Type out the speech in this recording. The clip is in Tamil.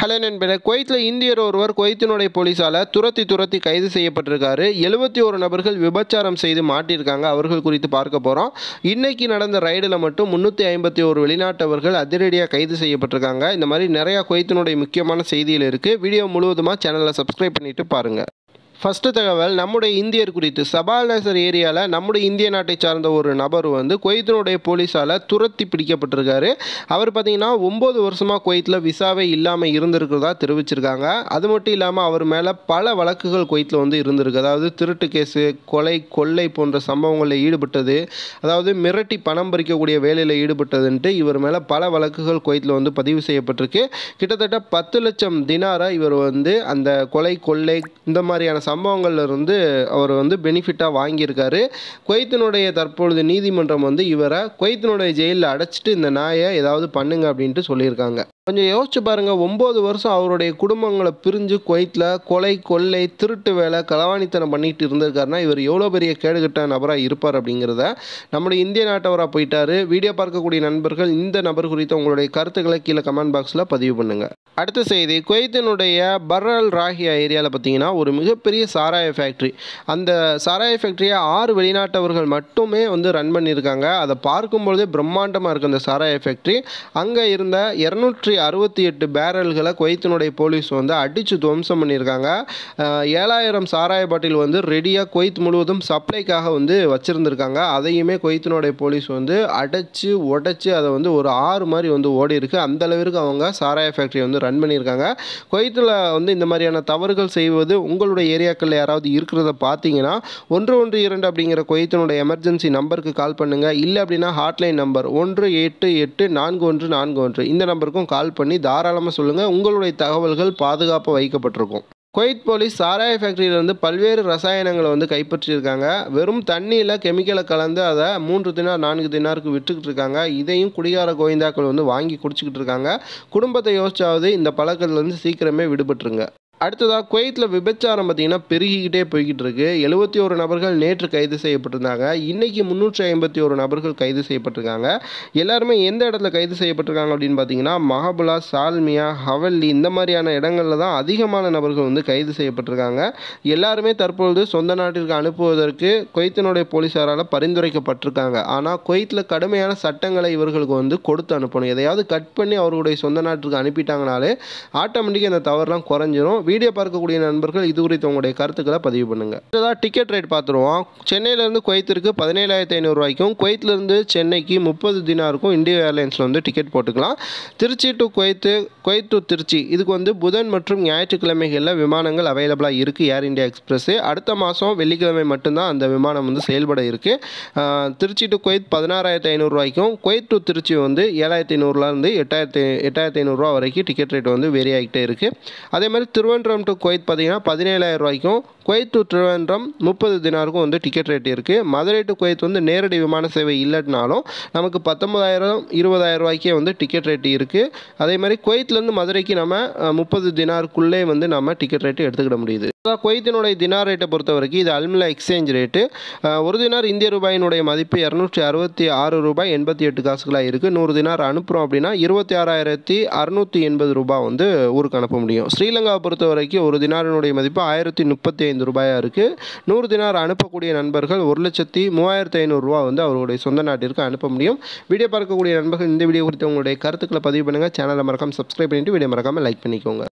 ஹலோ நண்பர்களே குவைத்தில் இந்தியர் ஒருவர் குவைத்தினுடைய போலீஸால் துரத்தி துரத்தி கைது செய்யப்பட்டிருக்காரு எழுபத்தி ஒரு நபர்கள் விபச்சாரம் செய்து மாட்டியிருக்காங்க அவர்கள் குறித்து பார்க்க போகிறோம் இன்னைக்கு நடந்த ரைடில் மட்டும் முந்நூற்றி ஐம்பத்தி ஒரு வெளிநாட்டவர்கள் அதிரடியாக கைது செய்யப்பட்டிருக்காங்க இந்த மாதிரி நிறையா குவைத்தினுடைய முக்கியமான செய்திகள் இருக்குது வீடியோ முழுவதுமாக சேனலை சப்ஸ்கிரைப் பண்ணிட்டு பாருங்கள் ஃபஸ்ட்டு தகவல் நம்முடைய இந்தியர் குறித்து சபால்நசர் ஏரியாவில் நம்முடைய இந்திய நாட்டை சார்ந்த ஒரு நபர் வந்து குவைத்தினுடைய போலீஸால் துரத்தி பிடிக்கப்பட்டிருக்காரு அவர் பார்த்தீங்கன்னா ஒம்பது வருஷமாக குவைத்தில் விசாவே இல்லாமல் இருந்திருக்கிறதா தெரிவிச்சிருக்காங்க அது மட்டும் இல்லாமல் அவர் மேலே பல வழக்குகள் குவைத்தில் வந்து இருந்திருக்கு அதாவது திருட்டு கேஸு கொலை கொள்ளை போன்ற சம்பவங்களில் ஈடுபட்டது அதாவது மிரட்டி பணம் பறிக்கக்கூடிய வேலையில் ஈடுபட்டதுன்ட்டு இவர் மேலே பல வழக்குகள் குவைத்தில் வந்து பதிவு செய்யப்பட்டிருக்கு கிட்டத்தட்ட பத்து லட்சம் தினாரை இவர் வந்து அந்த கொலை கொள்ளை இந்த மாதிரியான சம்பவங்கள்ல இருந்து அவர் வந்து பெனிஃபிட்டாக வாங்கியிருக்காரு குவைத்தினுடைய தற்பொழுது நீதிமன்றம் வந்து இவரை குவைத்தினுடைய ஜெயிலில் அடைச்சிட்டு இந்த நாயை ஏதாவது பண்ணுங்க அப்படின்ட்டு சொல்லியிருக்காங்க கொஞ்சம் யோசிச்சு பாருங்க ஒம்பது வருஷம் அவருடைய குடும்பங்களை பிரிஞ்சு குவைத்தில் கொலை கொள்ளை திருட்டு வேலை களவாணித்தனம் பண்ணிட்டு இருந்திருக்காருன்னா இவர் எவ்வளோ பெரிய கேடுகட்ட நபராக இருப்பார் அப்படிங்கிறத நம்முடைய இந்திய நாட்டவராக போயிட்டாரு வீடியோ பார்க்கக்கூடிய நண்பர்கள் இந்த நபர் குறித்த உங்களுடைய கருத்துக்களை கீழே கமெண்ட் பாக்ஸில் பதிவு பண்ணுங்க அடுத்த செய்தி குவைத்தினுடைய பர்ரல் ராஹியா ஏரியாவில் பார்த்தீங்கன்னா ஒரு மிகப்பெரிய சாராய ஃபேக்ட்ரி அந்த சாராய ஃபேக்ட்ரியை ஆறு வெளிநாட்டவர்கள் மட்டுமே வந்து ரன் பண்ணியிருக்காங்க அதை பார்க்கும்பொழுதே பிரம்மாண்டமாக இருக்குது அந்த சாராய ஃபேக்ட்ரி அங்கே இருந்த இரநூற்றி அறுபத்தி எட்டு பேரல்களை குவைத்தினுடைய போலீஸ் வந்து அடித்து துவம்சம் பண்ணியிருக்காங்க அஹ், ஏழாயிரம் சாராய பாட்டில் வந்து ரெடியாக குவைத் முழுவதும் சப்ளைக்காக வந்து வச்சுருந்துருக்காங்க அதையுமே குவைத்தினுடைய போலீஸ் வந்து அடைச்சு உடைச்சு அதை வந்து ஒரு ஆறு மாதிரி வந்து ஓடி இருக்கு அந்த அளவிற்கு அவங்க சாராய ஃபேக்ட்ரி வந்து ரன் பண்ணியிருக்காங்க குவைத்தில் வந்து இந்த மாதிரியான தவறுகள் செய்வது உங்களுடைய ஏரியாக்களில் யாராவது இருக்கிறத பார்த்தீங்கன்னா ஒன்று ஒன்று இரண்டு அப்படிங்கிற குவைத்தினுடைய எமர்ஜென்சி நம்பருக்கு கால் பண்ணுங்கள் இல்லை அப்படின்னா ஹாட்லைன் நம்பர் ஒன்று எட்டு எட்டு நான்கு ஒன்று நான்கு ஒன்று இந்த நம்பருக்கும் கால் பண்ணி தாராளமாக சொல்லுங்கள் உங்களுடைய தகவல்கள் பாதுகாப்பாக வைக்கப்பட்டிருக்கும் குவைத் போலீஸ் சாராய ஃபேக்ட்ரியிலேருந்து பல்வேறு ரசாயனங்களை வந்து கைப்பற்றியிருக்காங்க வெறும் தண்ணியில் கெமிக்கலை கலந்து அதை மூன்று தினார் நான்கு தினாருக்கு விற்றுக்கிட்டு இருக்காங்க இதையும் குடிகார கோவிந்தாக்கள் வந்து வாங்கி குடிச்சிக்கிட்டு இருக்காங்க குடும்பத்தை யோசிச்சாவது இந்த பழக்கத்துலேருந்து சீக்கிரமே விடுபட்டுருங்க அடுத்ததாக குவைத்தில் விபச்சாரம் பார்த்தீங்கன்னா பெருகிக்கிட்டே போய்கிட்டு இருக்கு எழுபத்தி ஒரு நபர்கள் நேற்று கைது செய்யப்பட்டிருந்தாங்க இன்னைக்கு முந்நூற்றி ஐம்பத்தி ஒரு நபர்கள் கைது செய்யப்பட்டிருக்காங்க எல்லாருமே எந்த இடத்துல கைது செய்யப்பட்டிருக்காங்க அப்படின்னு பார்த்தீங்கன்னா மஹபுலா சால்மியா ஹவல்லி இந்த மாதிரியான இடங்களில் தான் அதிகமான நபர்கள் வந்து கைது செய்யப்பட்டிருக்காங்க எல்லாருமே தற்பொழுது சொந்த நாட்டிற்கு அனுப்புவதற்கு குவைத்தினுடைய போலீஸாரால் பரிந்துரைக்கப்பட்டிருக்காங்க ஆனால் குவைத்தில் கடுமையான சட்டங்களை இவர்களுக்கு வந்து கொடுத்து அனுப்பணும் எதையாவது கட் பண்ணி அவர்களுடைய சொந்த நாட்டுக்கு அனுப்பிட்டாங்கனாலே ஆட்டோமேட்டிக்காக இந்த தவறுலாம் குறைஞ்சிரும் வீடியோ பார்க்கக்கூடிய நண்பர்கள் இது குறித்து உங்களுடைய கருத்துக்களை பதிவு பண்ணுங்கள் அடுத்ததாக டிக்கெட் ரேட் பார்த்துருவோம் சென்னையிலேருந்து குவைத்திற்கு பதினேழாயிரத்தி ஐநூறுரூவாய்க்கும் குவைத்திலேருந்து சென்னைக்கு முப்பது தினாருக்கும் இந்தியோ ஏர்லைன்ஸில் வந்து டிக்கெட் போட்டுக்கலாம் Trichy to Kuwait Kuwait to Trichy இதுக்கு வந்து புதன் மற்றும் ஞாயிற்றுக்கிழமைகளில் விமானங்கள் அவைலபிளாக இருக்குது ஏர் இந்தியா எக்ஸ்பிரஸ் அடுத்த மாதம் வெள்ளிக்கிழமை மட்டும்தான் அந்த விமானம் வந்து செயல்பட இருக்குது திருச்சி டு குவைத் பதினாறாயிரத்தி ஐநூறுரூவாய்க்கும் குவைத் டு திருச்சி வந்து ஏழாயிரத்தி ஐநூறுலேருந்து எட்டாயிரத்தி எட்டாயிரத்தி ஐநூறுரூவா வரைக்கும் டிக்கெட் ரேட் வந்து வேரி ஆகிட்டே இருக்குது அதே மாதிரி திருவனந்தபுரம் டு குவைத் பார்த்தீங்கன்னா பதினேழாயிரம் ரூபாய்க்கும் குவைத் டு திருவனந்தபுரம் முப்பது தினாருக்கும் வந்து டிக்கெட் ரேட் இருக்குது மதுரை டு குவைத் வந்து நேரடி விமான சேவை இல்லைனாலும் நமக்கு பத்தொன்பதாயிரம் இருபதாயிரம் ரூபாய்க்கே வந்து டிக்கெட் ரேட் இருக்குது அதே மாதிரி குவைத்லேருந்து மதுரைக்கு நம்ம முப்பது தினாருக்குள்ளே வந்து நம்ம டிக்கெட் ரேட்டு எடுத்துக்கிட முடியுது அதான் குவைத்தினுடைய தினார் ரேட்டை பொறுத்த வரைக்கும் இது அல்மிலா எக்ஸ்சேஞ்ச் ரேட்டு அஹ், ஒரு தினார் இந்திய ரூபாயினுடைய மதிப்பு இரநூற்றி அறுபத்தி ஆறு ரூபாய் எண்பத்தி எட்டு காசுகளாக இருக்குது நூறு தினார் அனுப்புகிறோம் அப்படின்னா இருபத்தி ஆறாயிரத்தி அறுநூற்றி எண்பது ரூபாய் வந்து ஊருக்கு அனுப்ப முடியும் ஸ்ரீலங்காவை பொறுத்த வரைக்கும் ஒரு தினாரினுடைய மதிப்பு ஆயிரத்தி முப்பத்தி ஐந்து ரூபாயாக இருக்குது நூறு தினார் அனுப்பக்கூடிய நண்பர்கள் ஒரு லட்சத்தி மூவாயிரத்தி ஐநூறுரூவா வந்து அவருடைய சொந்த நாட்டிற்கு அனுப்ப முடியும் வீடியோ பார்க்கக்கூடிய நண்பர்கள் இந்த வீடியோ குறித்து உங்களுடைய கருத்துக்களை பதிவு பண்ணுங்கள் சேனலை மறக்காம சப்ஸ்கிரைப் பண்ணிவிட்டு வீடியோ மறக்காமல் லைக் பண்ணிக்கோங்க